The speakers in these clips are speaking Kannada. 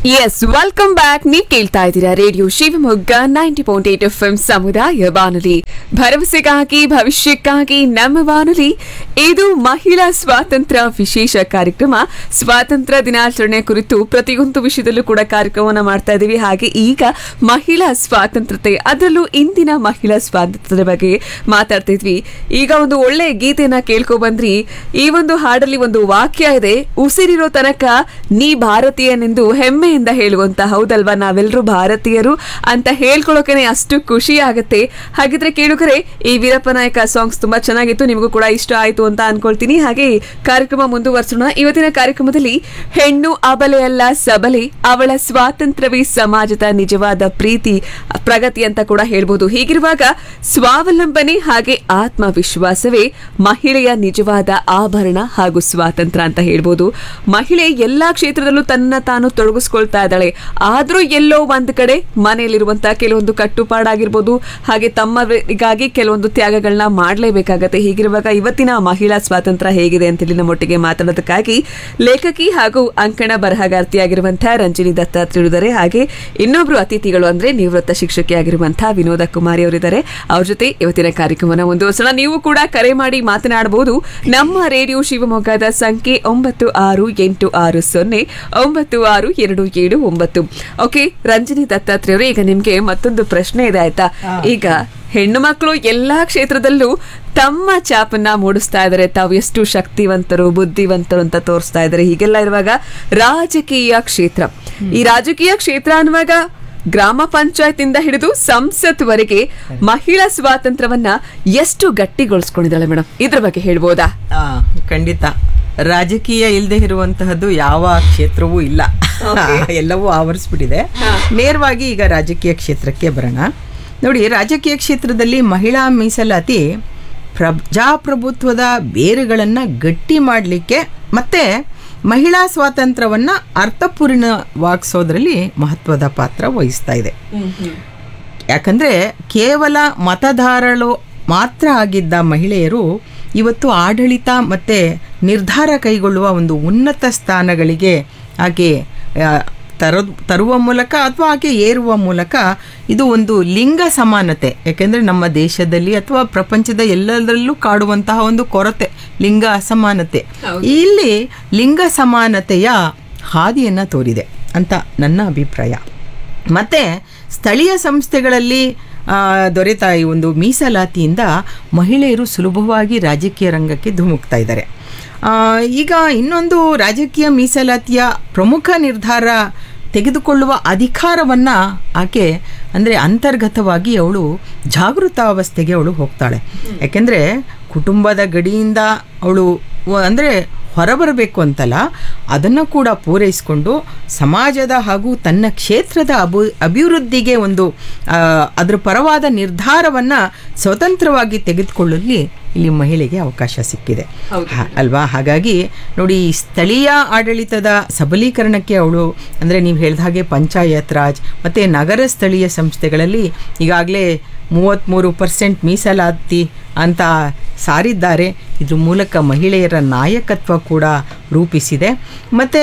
ಎಸ್ ವೆಲ್ಕಮ್ ಬ್ಯಾಕ್ ನೀವ್ ಕೇಳ್ತಾ ಇದ್ದೀರಾ radio Shivamogga ninety point eight F M ಸಮುದಾಯ ಬಾನುಲಿ ಭರವಸೆಗಾಗಿ ಭವಿಷ್ಯಕ್ಕಾಗಿ ನಮ್ಮ ಬಾನುಲಿ ಇದು ಮಹಿಳಾ ಸ್ವಾತಂತ್ರ್ಯ ವಿಶೇಷ ಕಾರ್ಯಕ್ರಮ ಸ್ವಾತಂತ್ರ್ಯ ದಿನಾಚರಣೆ ಕುರಿತು ಪ್ರತಿಯೊಂದು ವಿಷಯದಲ್ಲೂ ಕೂಡ ಕಾರ್ಯಕ್ರಮವನ್ನ ಮಾಡ್ತಾ ಇದ್ದೀವಿ ಹಾಗೆ ಈಗ ಮಹಿಳಾ ಸ್ವಾತಂತ್ರ್ಯತೆ ಅದರಲ್ಲೂ ಇಂದಿನ ಮಹಿಳಾ ಸ್ವಾತಂತ್ರ್ಯದ ಬಗ್ಗೆ ಮಾತಾಡ್ತಾ ಇದ್ವಿ ಈಗ ಒಂದು ಒಳ್ಳೆ ಗೀತೆನ ಕೇಳ್ಕೊ ಬಂದ್ರಿ ಈ ಒಂದು ಹಾಡಲ್ಲಿ ಒಂದು ವಾಕ್ಯ ಇದೆ ಉಸಿರಿರೋ ತನಕ ನೀ ಭಾರತೀಯನೆಂದು ಹೆಮ್ಮೆಯಿಂದ ಹೇಳುವಂತ ಹೌದಲ್ವಾ ನಾವೆಲ್ಲರೂ ಭಾರತೀಯರು ಅಂತ ಹೇಳ್ಕೊಳ್ಳೋಕೆನೆ ಅಷ್ಟು ಖುಷಿ ಆಗುತ್ತೆ ಹಾಗಿದ್ರೆ ಕೇಳುಗರೆ ಈ ವೀರಪ್ಪ ನಾಯಕ ಸಾಂಗ್ಸ್ ತುಂಬಾ ಚೆನ್ನಾಗಿತ್ತು ನಿಮಗೂ ಕೂಡ ಇಷ್ಟ ಆಯ್ತು ಅಂತ ಅನ್ಕೊಳ್ತೀನಿ ಹಾಗೆ ಕಾರ್ಯಕ್ರಮ ಮುಂದುವರಿಸೋಣ ಇವತ್ತಿನ ಕಾರ್ಯಕ್ರಮದಲ್ಲಿ ಹೆಣ್ಣು ಅಬಲೆಯಲ್ಲ ಸಬಲೆ ಅವಳ ಸ್ವಾತಂತ್ರ್ಯವೇ ಸಮಾಜದ ನಿಜವಾದ ಪ್ರೀತಿ ಪ್ರಗತಿ ಅಂತ ಕೂಡ ಹೇಳ್ಬೋದು ಹೀಗಿರುವಾಗ ಸ್ವಾವಲಂಬನೆ ಹಾಗೆ ಆತ್ಮವಿಶ್ವಾಸವೇ ಮಹಿಳೆಯ ನಿಜವಾದ ಆಭರಣ ಹಾಗೂ ಸ್ವಾತಂತ್ರ್ಯ ಅಂತ ಹೇಳ್ಬೋದು ಮಹಿಳೆ ಎಲ್ಲಾ ಕ್ಷೇತ್ರದಲ್ಲೂ ತನ್ನ ತಾನು ತೊಡಗಿಸ್ಕೊಳ್ತಾ ಇದ್ದಾಳೆ ಆದ್ರೂ ಎಲ್ಲೋ ಒಂದ್ ಕಡೆ ಮನೆಯಲ್ಲಿರುವಂತಹ ಕೆಲವೊಂದು ಕಟ್ಟುಪಾಡಾಗಿರ್ಬೋದು ಹಾಗೆ ತಮ್ಮರಿಗಾಗಿ ಕೆಲವೊಂದು ತ್ಯಾಗಗಳನ್ನ ಮಾಡಲೇಬೇಕಾಗತ್ತೆ ಹೀಗಿರುವಾಗ ಇವತ್ತಿನ ಮಹಿಳಾ ಸ್ವಾತಂತ್ರ್ಯ ಹೇಗಿದೆ ಅಂತೇಳಿ ನಮ್ಮೊಟ್ಟಿಗೆ ಮಾತಾಡೋದಕ್ಕಾಗಿ ಲೇಖಕಿ ಹಾಗೂ ಅಂಕಣ ಬರಹಗಾರ್ತಿಯಾಗಿರುವಂತಹ ರಂಜಿನಿ ದತ್ತಾತ್ರೇಯರಿದ್ದಾರೆ ಹಾಗೆ ಇನ್ನೊಬ್ರು ಅತಿಥಿಗಳು ಅಂದ್ರೆ ನಿವೃತ್ತ ಶಿಕ್ಷಕಿಯಾಗಿರುವಂತಹ ವಿನೋದ ಕುಮಾರಿ ಅವರಿದ್ದಾರೆ ಅವ್ರ ಜೊತೆ ಇವತ್ತಿನ ಕಾರ್ಯಕ್ರಮನ ಮುಂದುವರಿಸೋಣ ನೀವು ಕೂಡ ಕರೆ ಮಾಡಿ ಮಾತನಾಡಬಹುದು ನಮ್ಮ ರೇಡಿಯೋ ಶಿವಮೊಗ್ಗದ ಸಂಖ್ಯೆ ಒಂಬತ್ತು ಆರು ಎಂಟು ಆರು ಸೊನ್ನೆ ಒಂಬತ್ತು ಆರು ಎರಡು ಏಳು ಒಂಬತ್ತು ಓಕೆ ರಂಜಿನಿ ದತ್ತಾತ್ರೇಯವರು ಈಗ ನಿಮ್ಗೆ ಮತ್ತೊಂದು ಪ್ರಶ್ನೆ ಇದೆ ಆಯ್ತಾ ಈಗ ಹೆಣ್ಣು ಮಕ್ಕಳು ಎಲ್ಲಾ ಕ್ಷೇತ್ರದಲ್ಲೂ ತಮ್ಮ ಚಾಪನ್ನ ಮೂಡಿಸ್ತಾ ಇದ್ದಾರೆ ತಾವು ಎಷ್ಟು ಶಕ್ತಿವಂತರು ಬುದ್ಧಿವಂತರು ಅಂತ ತೋರಿಸ್ತಾ ಇದ್ದಾರೆ ಹೀಗೆಲ್ಲ ಇರುವಾಗ ರಾಜಕೀಯ ಕ್ಷೇತ್ರ ಈ ರಾಜಕೀಯ ಕ್ಷೇತ್ರ ಅನ್ನುವಾಗ ಗ್ರಾಮ ಪಂಚಾಯತ್ ಇಂದ ಹಿಡಿದು ಸಂಸತ್ ವರೆಗೆ ಮಹಿಳಾ ಸ್ವಾತಂತ್ರ್ಯವನ್ನ ಎಷ್ಟು ಗಟ್ಟಿಗೊಳಿಸ್ಕೊಂಡಿದ್ದಾಳೆ ಮೇಡಮ್ ಇದ್ರ ಬಗ್ಗೆ ಹೇಳ್ಬೋದಾ ಆ, ಖಂಡಿತ ರಾಜಕೀಯ ಇಲ್ಲದೆ ಇರುವಂತಹದ್ದು ಯಾವ ಕ್ಷೇತ್ರವೂ ಇಲ್ಲ ಎಲ್ಲವೂ ಆವರಿಸ್ಬಿಟ್ಟಿದೆ ನೇರವಾಗಿ ಈಗ ರಾಜಕೀಯ ಕ್ಷೇತ್ರಕ್ಕೆ ಬರೋಣ ನೋಡಿ ರಾಜಕೀಯ ಕ್ಷೇತ್ರದಲ್ಲಿ ಮಹಿಳಾ ಮೀಸಲಾತಿ ಪ್ರಜಾಪ್ರಭುತ್ವದ ಬೇರುಗಳನ್ನು ಗಟ್ಟಿ ಮಾಡಲಿಕ್ಕೆ ಮತ್ತೆ ಮಹಿಳಾ ಸ್ವಾತಂತ್ರ್ಯವನ್ನು ಅರ್ಥಪೂರ್ಣವಾಗಿಸೋದ್ರಲ್ಲಿ ಮಹತ್ವದ ಪಾತ್ರ ವಹಿಸ್ತಾ ಇದೆ ಯಾಕಂದರೆ ಕೇವಲ ಮತದಾರರು ಮಾತ್ರ ಆಗಿದ್ದ ಮಹಿಳೆಯರು ಇವತ್ತು ಆಡಳಿತ ಮತ್ತು ನಿರ್ಧಾರ ಕೈಗೊಳ್ಳುವ ಒಂದು ಉನ್ನತ ಸ್ಥಾನಗಳಿಗೆ ಆಕೆ ಆ, ತರೋ ತರುವ ಮೂಲಕ ಅಥವಾ ಆಕೆ ಏರುವ ಮೂಲಕ ಇದು ಒಂದು ಲಿಂಗ ಸಮಾನತೆ ಯಾಕೆಂದರೆ ನಮ್ಮ ದೇಶದಲ್ಲಿ ಅಥವಾ ಪ್ರಪಂಚದ ಎಲ್ಲದರಲ್ಲೂ ಕಾಡುವಂತಹ ಒಂದು ಕೊರತೆ ಲಿಂಗ ಅಸಮಾನತೆ ಇಲ್ಲಿ ಲಿಂಗ ಸಮಾನತೆಯ ಹಾದಿಯನ್ನು ತೋರಿದೆ ಅಂತ ನನ್ನ ಅಭಿಪ್ರಾಯ ಮತ್ತು ಸ್ಥಳೀಯ ಸಂಸ್ಥೆಗಳಲ್ಲಿ ಆ, ದೊರೆತ ಈ ಒಂದು ಮೀಸಲಾತಿಯಿಂದ ಮಹಿಳೆಯರು ಸುಲಭವಾಗಿ ರಾಜಕೀಯ ರಂಗಕ್ಕೆ ಧುಮುಕ್ತಾ ಇದ್ದಾರೆ ಆ, ಈಗ ಇನ್ನೊಂದು ರಾಜಕೀಯ ಮೀಸಲಾತಿಯ ಪ್ರಮುಖ ನಿರ್ಧಾರ ತೆಗೆದುಕೊಳ್ಳುವ ಅಧಿಕಾರವನ್ನು ಆಕೆ ಅಂದರೆ ಅಂತರ್ಗತವಾಗಿ ಅವಳು ಜಾಗೃತಾವಸ್ಥೆಗೆ ಅವಳು ಹೋಗ್ತಾಳೆ ಯಾಕೆಂದರೆ ಕುಟುಂಬದ ಗಡಿಯಿಂದ ಅವಳು ಅಂದರೆ ಹೊರಬರಬೇಕು ಅಂತಲ್ಲ ಅದನ್ನು ಕೂಡ ಪೂರೈಸಿಕೊಂಡು ಸಮಾಜದ ಹಾಗೂ ತನ್ನ ಕ್ಷೇತ್ರದ ಅಭು ಅಭಿವೃದ್ಧಿಗೆ ಒಂದು ಆ, ಅದರ ಪರವಾದ ನಿರ್ಧಾರವನ್ನು ಸ್ವತಂತ್ರವಾಗಿ ತೆಗೆದುಕೊಳ್ಳಲಿ ಇಲ್ಲಿ ಮಹಿಳೆಗೆ ಅವಕಾಶ ಸಿಕ್ಕಿದೆ ಹ- ಅಲ್ವಾ ಹಾಗಾಗಿ ನೋಡಿ ಈ ಸ್ಥಳೀಯ ಆಡಳಿತದ ಸಬಲೀಕರಣಕ್ಕೆ ಅವಳು ಅಂದರೆ ನೀವು ಹೇಳಿದ ಹಾಗೆ ಪಂಚಾಯತ್ ರಾಜ್ ಮತ್ತು ನಗರ ಸ್ಥಳೀಯ ಸಂಸ್ಥೆಗಳಲ್ಲಿ ಈಗಾಗಲೇ ಮೂವತ್ತ್ಮೂರು ಪರ್ಸೆಂಟ್ ಮೀಸಲಾತಿ ಅಂತ ಸಾರಿದ್ದಾರೆ ಇದ್ರ ಮೂಲಕ ಮಹಿಳೆಯರ ನಾಯಕತ್ವ ಕೂಡ ರೂಪಿಸಿದೆ ಮತ್ತು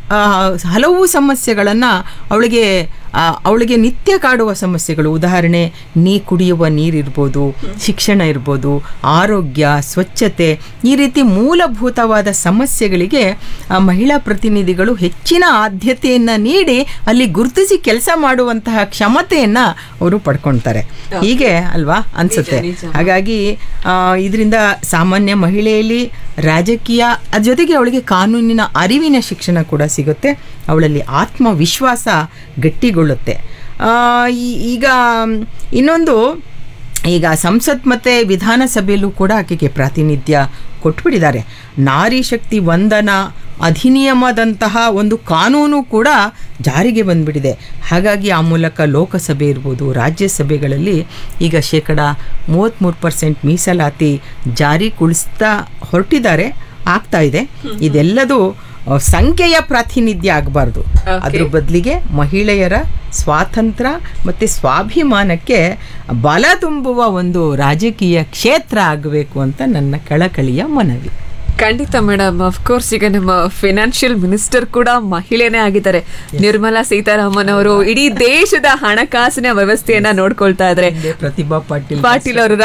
ಹಲವು ಸಮಸ್ಯೆಗಳನ್ನು ಅವಳಿಗೆ ಆ, ಅವಳಿಗೆ ನಿತ್ಯ ಕಾಡುವ ಸಮಸ್ಯೆಗಳು ಉದಾಹರಣೆ ನೀ ಕುಡಿಯುವ ನೀರಿರ್ಬೋದು ಶಿಕ್ಷಣ ಇರ್ಬೋದು ಆರೋಗ್ಯ ಸ್ವಚ್ಛತೆ ಈ ರೀತಿ ಮೂಲಭೂತವಾದ ಸಮಸ್ಯೆಗಳಿಗೆ ಆ, ಮಹಿಳಾ ಪ್ರತಿನಿಧಿಗಳು ಹೆಚ್ಚಿನ ಆದ್ಯತೆಯನ್ನು ನೀಡಿ ಅಲ್ಲಿ ಗುರುತಿಸಿ ಕೆಲಸ ಮಾಡುವಂತಹ ಕ್ಷಮತೆಯನ್ನು ಅವರು ಪಡ್ಕೊಳ್ತಾರೆ ಹೀಗೆ ಅಲ್ವಾ ಅನ್ಸುತ್ತೆ ಹಾಗಾಗಿ ಇದರಿಂದ ಸಾಮಾನ್ಯ ಮಹಿಳೆಯಲ್ಲಿ ರಾಜಕೀಯ ಅದ್ರ ಜೊತೆಗೆ ಅವಳಿಗೆ ಕಾನೂನಿನ ಅರಿವಿನ ಶಿಕ್ಷಣ ಕೂಡ ಸಿಗುತ್ತೆ ಅವಳಲ್ಲಿ ಆತ್ಮವಿಶ್ವಾಸ ಗಟ್ಟಿಗೊಳ್ಳುತ್ತೆ ಆ, ಈ- ಈಗ ಇನ್ನೊಂದು ಈಗ ಸಂಸತ್ ಮತ್ತು ವಿಧಾನಸಭೆಯಲ್ಲೂ ಕೂಡ ಆಕೆಗೆ ಪ್ರಾತಿನಿಧ್ಯ ಕೊಟ್ಬಿಟ್ಟಿದ್ದಾರೆ ನಾರಿ ಶಕ್ತಿ ವಂದನ ಅಧಿನಿಯಮದಂತಹ ಒಂದು ಕಾನೂನು ಕೂಡ ಜಾರಿಗೆ ಬಂದ್ಬಿಟ್ಟಿದೆ ಹಾಗಾಗಿ ಆ ಮೂಲಕ ಲೋಕಸಭೆ ಇರ್ಬೋದು ರಾಜ್ಯಸಭೆಗಳಲ್ಲಿ ಈಗ ಶೇಕಡ ಮೂವತ್ತ್ಮೂರು ಪರ್ಸೆಂಟ್ ಮೀಸಲಾತಿ ಜಾರಿಗೊಳಿಸ್ತಾ ಹೊರಟಿದ್ದಾರೆ ಆಗ್ತಾ ಇದೆ ಇದೆಲ್ಲದು ಆ, ಸಂಖ್ಯೆಯ ಪ್ರಾತಿನಿಧ್ಯ ಆಗಬಾರ್ದು ಅದ್ರ ಬದಲಿಗೆ ಮಹಿಳೆಯರ ಸ್ವಾತಂತ್ರ್ಯ ಮತ್ತು ಸ್ವಾಭಿಮಾನಕ್ಕೆ ಬಲ ತುಂಬುವ ಒಂದು ರಾಜಕೀಯ ಕ್ಷೇತ್ರ ಆಗಬೇಕು ಅಂತ ನನ್ನ ಕಳಕಳಿಯ ಮನವಿ ಖಂಡಿತ ಮೇಡಮ್ ಕೋರ್ಸ್ ಈಗ ನಮ್ಮ ಫಿನಾನ್ಷಿಯಲ್ ಮಿನಿಸ್ಟರ್ ಕೂಡ ಮಹಿಳೆನೇ ಆಗಿದ್ದಾರೆ ನಿರ್ಮಲಾ ಸೀತಾರಾಮನ್ ಅವರು ಇಡೀ ದೇಶದ ಹಣಕಾಸಿನ ವ್ಯವಸ್ಥೆಯನ್ನ ನೋಡ್ಕೊಳ್ತಾ ಇದ್ದಾರೆ ಹಿಂದೆ ಪ್ರತಿಭಾ ಪಾಟೀಲ್ ಪಾಟೀಲ್ ಅವರು